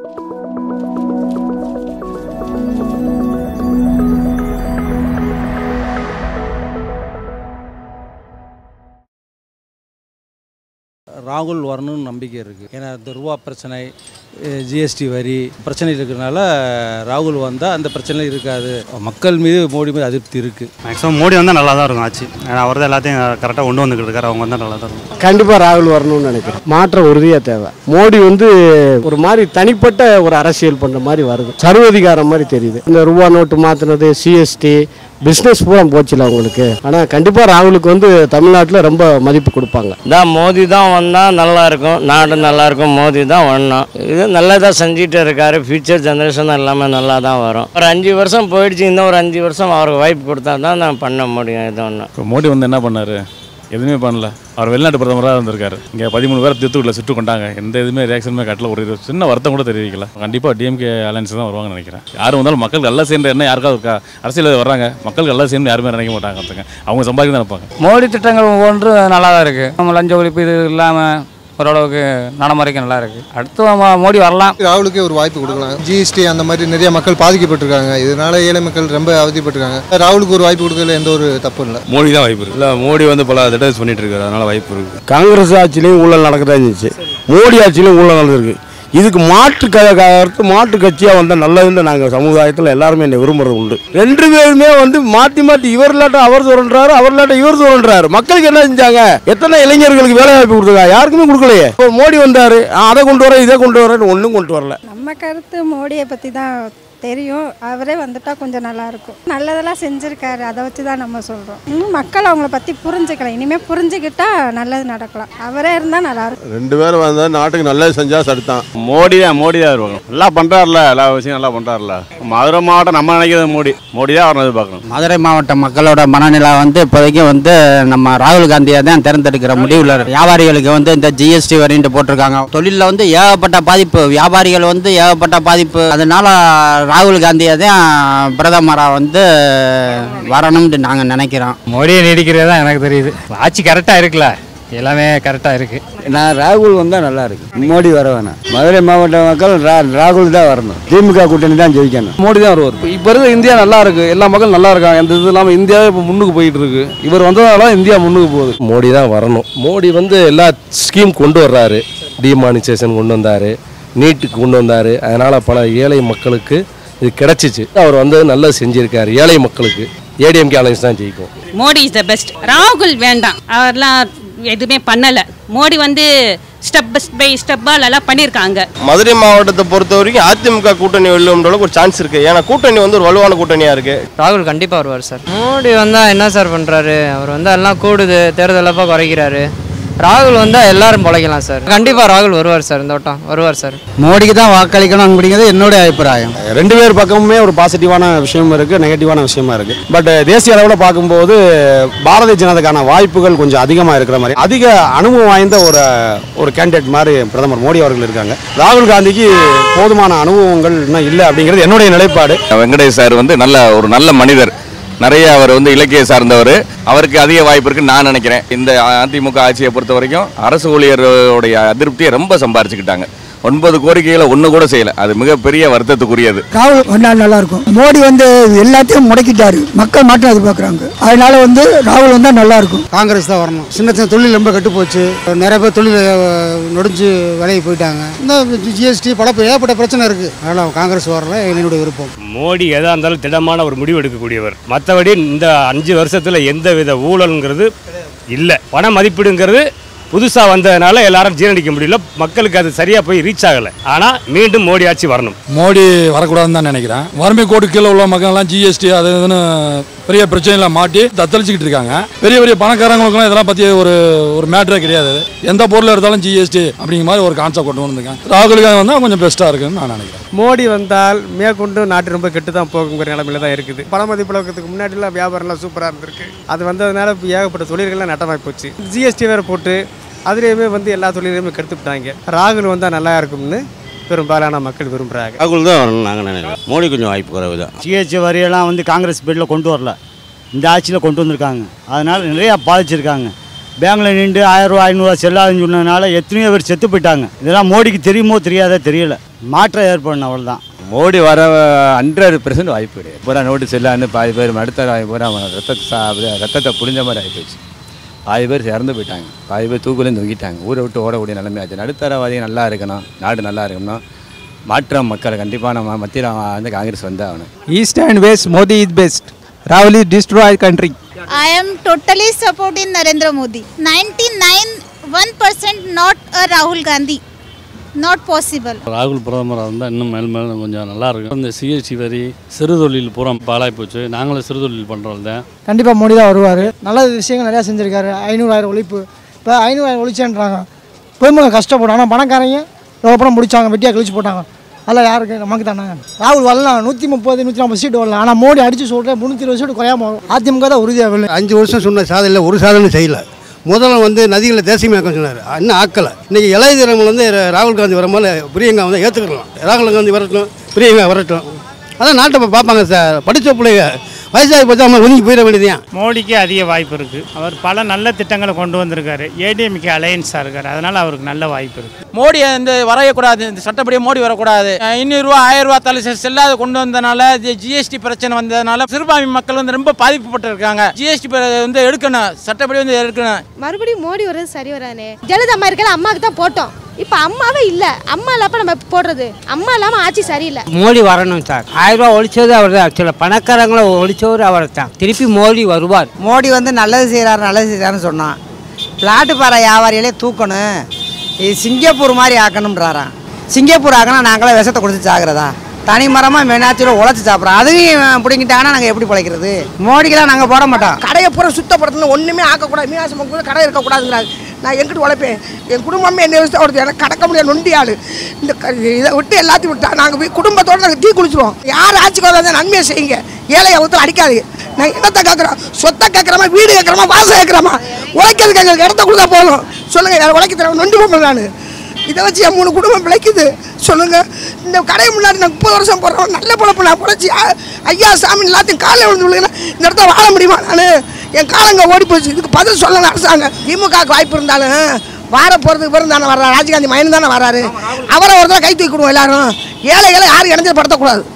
ராகுல் வரணும்னு நம்பிக்கை இருக்குது ஏன்னா இந்த ரூபா பிரச்சனை ஜிஎஸ்டி வரி பிரச்சனை இருக்கிறனால ராகுல் வந்தால் அந்த பிரச்சனை இருக்காது மக்கள் மீது மோடி மீது அதிருப்தி இருக்குது மேக்ஸிமம் மோடி வந்தால் நல்லா தான் இருக்கும் ஆச்சு ஏன்னா அவர் தான் எல்லாத்தையும் கரெக்டாக கொண்டு வந்துக்கிட்டு இருக்காரு அவங்க வந்தால் நல்லா தான் இருக்கும் கண்டிப்பாக ராகுல் வரணும்னு நினைக்கிறேன் மாற்றம் உறுதியாக தேவை மோடி வந்து ஒரு மாதிரி தனிப்பட்ட ஒரு அரசியல் பண்ணுற மாதிரி வருது சர்வதிகாரம் மாதிரி தெரியுது இந்த ரூபா நோட்டு மாற்றினது சிஎஸ்டி பிஸ்னஸ் பூரா போச்சுல அவங்களுக்கு ஆனால் கண்டிப்பாக ராகுலுக்கு வந்து தமிழ்நாட்டில் ரொம்ப மதிப்பு கொடுப்பாங்க தான் மோடி தான் வந்தால் நல்லா இருக்கும் நாடு நல்லா இருக்கும் மோடி தான் வரணும் இது நல்லதாக செஞ்சுட்டு இருக்காரு ஃபியூச்சர் ஜெனரேஷன் எல்லாமே நல்லா தான் வரும் ஒரு அஞ்சு வருஷம் போயிடுச்சு இன்னும் ஒரு அஞ்சு வருஷம் அவருக்கு வாய்ப்பு கொடுத்தா தான் நான் பண்ண முடியும் இது ஒன்று இப்போ மோடி வந்து என்ன பண்ணார் எதுவுமே பண்ணல அவர் வெளிநாட்டு பிரதமராக இருந்திருக்காரு இங்கே பதிமூணு பேர் தூத்துக்குள்ள சுட்டு கொண்டாங்க எந்த இதுவுமே ரியாக்ஷனுமே காட்டல ஒரு இது சின்ன வருத்தம் கூட தெரிவிக்கல கண்டிப்பாக டிஎம்கே அலைன்ஸ் தான் வருவாங்கன்னு நினைக்கிறேன் யாரும் வந்தாலும் மக்கள் நல்லா செய்யற என்ன யாருக்காவது இருக்கா அரசியல் வர்றாங்க மக்கள் நல்லா செய்யணும்னு யாருமே நினைக்க மாட்டாங்க ஒருத்தங்க. அவங்க சம்பாதிக்க தான் நினைப்பாங்க மோடி திட்டங்கள் ஒவ்வொன்றும் நல்லா தான் இருக்குது நம்ம லஞ்ச ஒழிப்பு இது இல்லாமல் ஓரளவுக்கு நடைமுறைக்கு நல்லா இருக்குது அடுத்து மோ- மோடி வரலாம் ராகுலுக்கே ஒரு வாய்ப்பு கொடுக்கலாம் ஜிஎஸ்டி அந்த மாதிரி நிறைய மக்கள் பாதிக்கப்பட்டிருக்காங்க இதனால ஏழை மக்கள் ரொம்ப அவதிப்பட்டிருக்காங்க ராகுலுக்கு ஒரு வாய்ப்பு கொடுக்கறதுல எந்த ஒரு தப்பும் இல்லை மோடி தான் வாய்ப்பு இருக்கு இல்லை மோடி வந்து பல திட்டத்தை பண்ணிட்டு இருக்காரு அதனால வாய்ப்பு இருக்கு காங்கிரஸ் ஆட்சியிலையும் ஊழல் நடக்கதான் இருந்துச்சு மோடி ஆட்சியிலும் ஊழல் நடந்திருக்கு இதுக்கு மாற்று க கருத்து மாற்று கட்சியாக வந்தால் நல்லதுன்னு நாங்கள் சமுதாயத்தில் எல்லாருமே என்னை விரும்புறது உண்டு ரெண்டு பேருமே வந்து மாற்றி மாற்றி இவர் இல்லாட்ட அவர் சொல்றாரு அவர் இல்லாட்ட இவர் சொல்றாரு மக்களுக்கு என்ன செஞ்சாங்க எத்தனை இளைஞர்களுக்கு வேலை வாய்ப்பு கொடுத்துருக்காங்க யாருக்குமே கொடுக்கலையே இப்போ மோடி வந்தாரு ஆ, அதை கொண்டு வரேன் இதை கொண்டு வரேன்னு ஒன்றும் கொண்டு வரல நம்ம கருத்து மோடியை பற்றி தான் தெரியும் அவரே வந்துட்டா கொஞ்சம் நல்லா இருக்கும் நல்லதெல்லாம் செஞ்சிருக்காரு அதை வச்சு தான் நம்ம சொல்கிறோம் இன்னும் மக்கள் அவங்கள பற்றி புரிஞ்சுக்கலாம் இனிமேல் புரிஞ்சுக்கிட்டா நல்லது நடக்கலாம் அவரே இருந்தால் நல்லா இருக்கும் ரெண்டு பேரும் வந்தா நாட்டுக்கு நல்லது செஞ்சா சரிதான் மோடி தான் மோடி தான் வருவாங்க நல்லா பண்ணுறாருல எல்லா விஷயம் நல்லா பண்ணுறாருல மதுரை மாவட்டம் நம்ம நினைக்கிறது மோடி மோடி தான் வரணும் எதிர்பார்க்கணும் மதுரை மாவட்ட மக்களோட மனநிலை வந்து இப்போதைக்கு வந்து நம்ம ராகுல் காந்தியை தான் தேர்ந்தெடுக்கிற முடிவில் இருக்கு வியாபாரிகளுக்கு வந்து இந்த ஜிஎஸ்டி வரின்ட்டு போட்டிருக்காங்க தொழிலில் வந்து ஏகப்பட்ட பாதிப்பு வியாபாரிகள் வந்து ஏகப்பட்ட பாதிப்பு அதனால ராகுல் காந்தியை தான் பிரதமராக வந்து வரணும்னு நாங்கள் நினைக்கிறோம் மோடியை நீடிக்கிறது தான் எனக்கு தெரியுது ஆட்சி கரெக்டாக இருக்குல்ல எல்லாமே கரெக்டாக இருக்குது நான் ராகுல் வந்தால் நல்லா இருக்கு மோடி வர வேணாம் மதுரை மாவட்ட மக்கள் ராகுல் தான் வரணும் திமுக கூட்டணி தான் ஜெயிக்கணும் மோடி தான் வருவார் இப்போ இருக்க இந்தியா நல்லா இருக்கு எல்லா மக்களும் நல்லா இருக்காங்க எந்த இது இல்லாமல் இந்தியாவே இப்போ முன்னுக்கு போயிட்டு இருக்கு இவர் வந்ததால இந்தியா முன்னுக்கு போகுது மோடி தான் வரணும் மோடி வந்து எல்லா ஸ்கீம் கொண்டு வர்றாரு டிமானிசேஷன் கொண்டு வந்தார் நீட்டுக்கு கொண்டு வந்தார் அதனால் பல ஏழை மக்களுக்கு இது கிடச்சிச்சு அவர் வந்து நல்லது செஞ்சுருக்காரு ஏழை மக்களுக்கு ஏடிஎம்கே அலைன்ஸ் தான் ஜெயிக்கும் மோடி இஸ் த பெஸ்ட் ராகுல் வேண்டாம் அவர்லாம் எதுவுமே பண்ணல மோடி வந்து ஸ்டெப் பை ஸ்டெப்பாக எல்லாம் பண்ணியிருக்காங்க மதுரை மாவட்டத்தை பொறுத்த வரைக்கும் அதிமுக கூட்டணி வெல்லும்ன்ற அளவுக்கு ஒரு சான்ஸ் இருக்கு ஏன்னா கூட்டணி வந்து ஒரு வலுவான கூட்டணியா இருக்கு ராகுல் கண்டிப்பாக வருவார் சார் மோடி வந்தால் என்ன சார் பண்ணுறாரு அவர் வந்து எல்லாம் கூடுது தேர்தலப்போ குறைக்கிறாரு ராகுல் வந்தால் எல்லாரும் பிழைக்கலாம் சார் கண்டிப்பாக ராகுல் வருவார் சார் இந்த வட்டம் வருவார் சார் மோடிக்கு தான் வாக்களிக்கணும் அப்படிங்கிறது என்னுடைய அபிப்பிராயம் ரெண்டு பேர் பக்கமுமே ஒரு பாசிட்டிவான விஷயம் இருக்கு நெகட்டிவான விஷயமா இருக்கு பட் தேசிய அளவில் பார்க்கும்போது பாரதிய ஜனதாக்கான வாய்ப்புகள் கொஞ்சம் அதிகமாக இருக்கிற மாதிரி அதிக அனுபவம் வாய்ந்த ஒரு ஒரு கேண்டிடேட் மாதிரி பிரதமர் மோடி அவர்கள் இருக்காங்க ராகுல் காந்திக்கு போதுமான அனுபவங்கள் இன்னும் இல்லை அப்படிங்கிறது என்னுடைய நிலைப்பாடு வெங்கடேஷ் சார் வந்து நல்ல ஒரு நல்ல மனிதர் நிறைய அவர் வந்து இலக்கிய சார்ந்தவர் அவருக்கு அதிக வாய்ப்பு இருக்குன்னு நான் நினைக்கிறேன் இந்த அதிமுக ஆட்சியை பொறுத்த வரைக்கும் அரசு ஊழியருடைய அதிருப்தியை ரொம்ப சம்பாரிச்சுக்கிட்டாங்க ஒன்பது கோரிக்கைகளை ஒன்று கூட செய்யல அது மிகப்பெரிய வருத்தத்துக்குரியது ராகுல் வந்தால் நல்லா இருக்கும் மோடி வந்து எல்லாத்தையும் முடக்கிட்டாரு மக்கள் மாற்றம் எதிர்பார்க்குறாங்க அதனால வந்து ராகுல் வந்தால் நல்லா இருக்கும் காங்கிரஸ் தான் வரணும் சின்ன சின்ன தொழில் ரொம்ப கெட்டு போச்சு நிறைய பேர் தொழில் நொடிஞ்சு விலையை போயிட்டாங்க இந்த ஜிஎஸ்டி பல ஏகப்பட்ட பிரச்சனை இருக்கு அதனால காங்கிரஸ் வரல என்னுடைய விருப்பம் மோடி எதாக இருந்தாலும் திடமான ஒரு முடிவு எடுக்கக்கூடியவர் மற்றபடி இந்த அஞ்சு வருஷத்தில் எந்த வித ஊழலுங்கிறது இல்லை பண மதிப்பீடுங்கிறது புதுசாக வந்ததுனால எல்லாரும் ஜீரணிக்க முடியல மக்களுக்கு அது சரியாக போய் ரீச் ஆகலை ஆனால் மீண்டும் மோடி ஆட்சி வரணும் மோடி வரக்கூடாதுன்னு தான் நினைக்கிறேன் வறுமை கோடு கீழே உள்ள மக்கள்லாம் ஜிஎஸ்டி அது இதுன்னு பெரிய பிரச்சனையில மாட்டி தத்தளிச்சுக்கிட்டு இருக்காங்க பெரிய பெரிய பணக்காரங்களுக்குலாம் இதெல்லாம் பற்றி ஒரு ஒரு மேட்டரே கிடையாது எந்த பொருள் எடுத்தாலும் ஜிஎஸ்டி அப்படிங்கிற மாதிரி ஒரு கான்செப்ட் கொண்டு வந்திருக்கேன் ராகுல் காந்தி வந்தால் கொஞ்சம் பெஸ்ட்டாக இருக்குன்னு நான் நினைக்கிறேன் மோடி வந்தால் மேற்கொண்டு நாட்டு ரொம்ப கெட்டு தான் போகுங்கிற நிலமையில தான் இருக்குது பண மதிப்பிழக்கத்துக்கு முன்னாடிலாம் வியாபாரம்லாம் சூப்பராக இருந்திருக்கு அது வந்ததுனால இப்போ ஏகப்பட்ட தொழில்கள்லாம் நட்டமாகி போச்சு ஜிஎஸ்டி வேறு போட்டு அதுலேயுமே வந்து எல்லா தொழிலையுமே கெடுத்துவிட்டாங்க ராகுல் வந்தால் நல்லா இருக்கும்னு பெரும்பாலான மக்கள் விரும்புகிறாங்க ராகுல் தான் வரணும் நாங்கள் நினைக்கிறோம் மோடி கொஞ்சம் வாய்ப்பு குறைவு தான் ஜிஹெச் வரியெல்லாம் வந்து காங்கிரஸ் பீரியடில் கொண்டு வரல இந்த ஆட்சியில் கொண்டு வந்திருக்காங்க அதனால் நிறையா பாதிச்சிருக்காங்க பேங்க்ல நின்று ஆயிரம் ரூபா ஐநூறுரூவா செல்லாதுன்னு சொன்னதுனால எத்தனையோ பேர் செத்து போயிட்டாங்க இதெல்லாம் மோடிக்கு தெரியுமோ தெரியாதோ தெரியல மாற்றம் ஏற்படணும் அவ்வளோதான் மோடி வர ஹண்ட்ரட் பெர்சன்ட் வாய்ப்பு கிடையாது பூரா நோட்டு செல்லான்னு பாதி பேர் அடுத்த வாங்கி பூரா ரத்தத்தை சா- ரத்தத்தை புரிஞ்ச மாதிரி ஆகிப்போச்சு பாதி பேர் இறந்து போயிட்டாங்க பாதி பேர் தூக்குலேருந்து தொங்கிட்டாங்க ஊரை விட்டு ஓடக்கூடிய நிலைமை ஆச்சு நடுத்தரவாதி நல்லா இருக்கணும் நாடு நல்லா இருக்கணும்னா மாற்றம் மக்கள் கண்டிப்பாக நம்ம மத்தியில் வந்து காங்கிரஸ் வந்தே ஆகணும் East and West, Modi is best. Rahul is destroy country. I am totally supporting Narendra Modi. 99 1% not a Rahul Gandhi. Not possible. ராகுல் பிரதமராக இருந்தால் இன்னும் மேல் மேலும் கொஞ்சம் நல்லா இருக்கும் இந்த சிஎஸ்டி வரி சிறு தொழில் பூரா பாழாய் போச்சு நாங்களும் சிறு தொழில் பண்ணுறோம் தான் கண்டிப்பாக மோடி தான் வருவார் நல்ல விஷயங்கள் நிறையா செஞ்சுருக்காரு ஐநூறாயிரம் ஒழிப்பு இப்போ ஐநூறாயிரம் ஒழிச்சேன்றாங்க பொதுமக்கள் கஷ்டப்படும் ஆனால் பணக்காரங்க எவ்வளோ பணம் முடிச்சாங்க வெட்டியாக கழிச்சு போட்டாங்க அதெல்லாம் யாருக்கு நமக்கு தானே ராகுல் வரலாம் நூற்றி முப்பது நூற்றி நாற்பது சீட்டு வரலாம் ஆனால் மோடி அடித்து சொல்கிறேன் முந்நூற்றி இருபது சீட்டு குறையாம வரும் அதிமுக தான் உறுதியாக வெல்லும் அஞ்சு வருஷம் சொன்ன சாதனை ஒரு சாதனை செய்யல முதல்ல வந்து நதிகளை தேசியமாக்கம் சொன்னார் இன்னும் ஆக்கலை இன்னைக்கு இளைய தலைமுறை வந்து ரா- ராகுல் காந்தி வரமால பிரியங்கா வந்து ஏற்றுக்கலாம் ராகுல் காந்தி வரட்டும் பிரியங்கா வரட்டும் அதான் நாட்டை இப்ப பார்ப்பாங்க சார் படித்த பிள்ளைங்க வயசாகி போச்சா அவங்க ஒதுங்கி போயிட வேண்டியதான் மோடிக்கு அதிக வாய்ப்பு இருக்குது அவர் பல நல்ல திட்டங்களை கொண்டு வந்திருக்காரு ஏடிஎம்கே அலையன்ஸாக இருக்கார் அதனால் அவருக்கு நல்ல வாய்ப்பு இருக்குது மோடி இந்த வரையக்கூடாது இந்த சட்டப்படி மோடி வரக்கூடாது அஹ் இன்னூறு ரூபா ஆயிரம் ரூபா தலை செ- செல்லாத கொண்டு வந்தனால ஜிஎஸ்டி பிரச்சனை வந்ததுனால சிறுபான்மை மக்கள் வந்து ரொம்ப பாதிக்கப்பட்டு இருக்காங்க ஜிஎஸ்டி வந்து எடுக்கணும் சட்டப்படி வந்து எடுக்கணும் மறுபடியும் மோடி வர்றது சரி வரானே ஜெயலலிதா அம்மா இருக்கல அம்மாவுக்கு தான் போட்டோம் இப்போ அம்மாவே இல்லை அம்மா இல்லாம நம்ம போடுறது அம்மா இல்லாமல் ஆட்சி சரியில்லை மோடி வரணும் சார் ஆயிரம் ரூபா ஒழிச்சது அவர் தான் ஆக்சுவலாக பணக்காரங்களை ஒழிச்சவர் அவர் தான் திருப்பி மோடி வருவார் மோடி வந்து நல்லது செய்கிறாரு நல்லது செய்கிறாருன்னு சொன்னான் பிளாட்டு பாறை வியாபாரிகளே தூக்கணும் இது சிங்கப்பூர் மாதிரி ஆக்கணுன்றாராம் சிங்கப்பூர் ஆக்கினா நாங்களாம் விஷத்தை கொடுத்து சாகிறதா தனி மரமாக மெனாச்சியில் உழைச்சி சாப்பிட்றோம் அதையும் பிடிங்கிட்டாங்கன்னா நாங்கள் எப்படி பிழைக்கிறது மோடிக்கெல்லாம் நாங்கள் போட மாட்டோம் கடையை பூரா சுத்தப்படுத்தணும் ஒன்றுமே ஆக்கக்கூடாது மீனாட்சி அம்மன் கூட கடை இருக்கக்கூடாதுங்கிறாங்க நான் எங்கிட்டு உழைப்பேன் என் குடும்பமே என்ன விவசாயம் வருது எனக்கு கடக்க முடியாது நொண்டி ஆள் இந்த க- இதை விட்டு எல்லாத்தையும் விட்டா நாங்கள் போய் குடும்பத்தோடு நாங்கள் தீ குளிச்சிருவோம் யார் ஆட்சிக்கு வந்தால் நன்மையை செய்யுங்க ஏழையை ஒருத்தர் அடிக்காது நாங்கள் என்னத்தை கேட்குறோம் சொத்தை கேட்குறோமா வீடு கேட்குறோமா வாசம் கேட்குறோமா உழைக்கிறதுக்கு எங்களுக்கு இடத்த கொடுத்தா போதும் சொல்லுங்கள் யார் உழைக்க தரேன் நொண்டி பொம்பளை நான் இதை வச்சு என் மூணு குடும்பம் பிழைக்குது சொல்லுங்க இந்த கடை முன்னாடி நான் முப்பது வருஷம் போடுறோம் நல்ல பொழப்பு நான் புழைச்சி அ- ஐயா சாமி எல்லாத்தையும் காலையில் விழுந்து விழுங்க இந்த இடத்துல வாழ முடியுமா நான் என் காலங்க ஓடி போச்சு இதுக்கு பதில் சொல்லணும் அரசாங்கம் திமுகவுக்கு வாய்ப்பு இருந்தாலும் வார போகிறதுக்கு பிறகு தானே வர்றாரு ராஜீவ்காந்தி மயன் தானே வராரு அவரை ஒரு தடவை கை தூக்கி கொடுவோம் எல்லாரும் ஏழை ஏழை யாரும் இணைஞ்சு படுத்தக்கூடாது